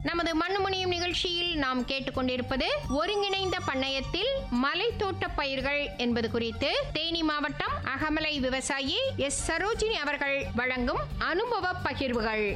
நமது மண்ணுமணியும் நிகழ்ச்சியில் நாம் கேட்டுக்கொண்டிருப்பது ஒருங்கிணைந்த பண்ணையத்தில் மலைத்தோட்ட பயிர்கள் என்பது குறித்து தேனி மாவட்டம் அகமலை விவசாயி எஸ் சரோஜினி அவர்கள் வழங்கும் அனுபவ பகிர்வுகள்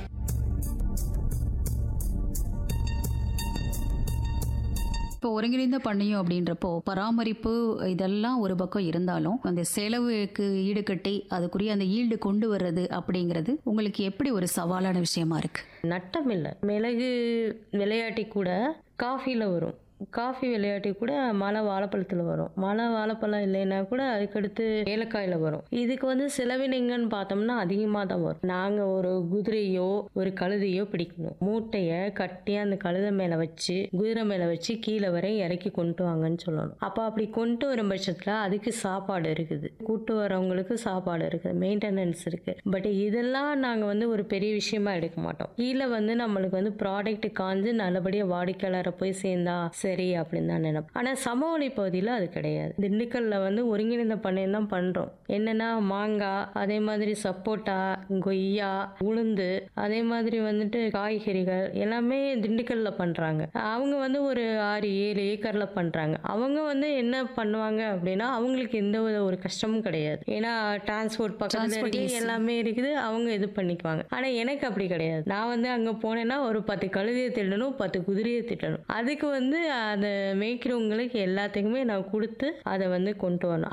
இப்போ ஒருங்கிணைந்த பண்ணையம் அப்படின்றப்போ பராமரிப்பு இதெல்லாம் ஒரு பக்கம் இருந்தாலும் அந்த செலவுக்கு ஈடுகட்டி அதுக்குரிய அந்த ஈல்டு கொண்டு வர்றது அப்படிங்கிறது உங்களுக்கு எப்படி ஒரு சவாலான விஷயமா இருக்கு நட்டம் இல்லை மிளகு விளையாட்டி கூட காஃபியில் வரும் காஃபி விளையாட்டி கூட மலை வாழைப்பழத்தில் வரும் மலை வாழைப்பழம் இல்லைன்னா கூட அதுக்கடுத்து ஏலக்காயில் வரும் இதுக்கு வந்து செலவினங்கன்னு பார்த்தோம்னா அதிகமாக தான் வரும் நாங்கள் ஒரு குதிரையோ ஒரு கழுதையோ பிடிக்கணும் மூட்டையை கட்டி அந்த கழுதை மேலே வச்சு குதிரை மேலே வச்சு கீழே வரை இறக்கி கொண்டு வாங்கன்னு சொல்லணும் அப்போ அப்படி கொண்டு வரும் பட்சத்தில் அதுக்கு சாப்பாடு இருக்குது கூட்டு வரவங்களுக்கு சாப்பாடு இருக்குது மெயின்டெனன்ஸ் இருக்குது பட் இதெல்லாம் நாங்கள் வந்து ஒரு பெரிய விஷயமா எடுக்க மாட்டோம் கீழே வந்து நம்மளுக்கு வந்து ப்ராடக்ட் காஞ்சு நல்லபடியாக வாடிக்கையாளரை போய் சேர்ந்தா சரி அப்படின்னு தான் நினைப்போம் ஆனால் சமவெளி பகுதியில் அது கிடையாது திண்டுக்கல்ல வந்து ஒருங்கிணைந்த பண்ணையம் தான் பண்ணுறோம் என்னன்னா மாங்காய் அதே மாதிரி சப்போட்டா கொய்யா உளுந்து அதே மாதிரி வந்துட்டு காய்கறிகள் எல்லாமே திண்டுக்கல்ல பண்ணுறாங்க அவங்க வந்து ஒரு ஆறு ஏழு ஏக்கரில் பண்ணுறாங்க அவங்க வந்து என்ன பண்ணுவாங்க அப்படின்னா அவங்களுக்கு எந்த ஒரு ஒரு கஷ்டமும் கிடையாது ஏன்னா டிரான்ஸ்போர்ட் பக்கத்தில் Transport இருக்கு easy. எல்லாமே இருக்குது அவங்க இது பண்ணிக்குவாங்க ஆனால் எனக்கு அப்படி கிடையாது நான் வந்து அங்கே போனேன்னா ஒரு பத்து கழுதையை திட்டணும் பத்து குதிரையை திட்டணும் அதுக்கு வந்து அதை மேய்க்கிறவங்களுக்கு எல்லாத்துக்குமே நான் கொடுத்து அதை வந்து கொண்டு வரணும்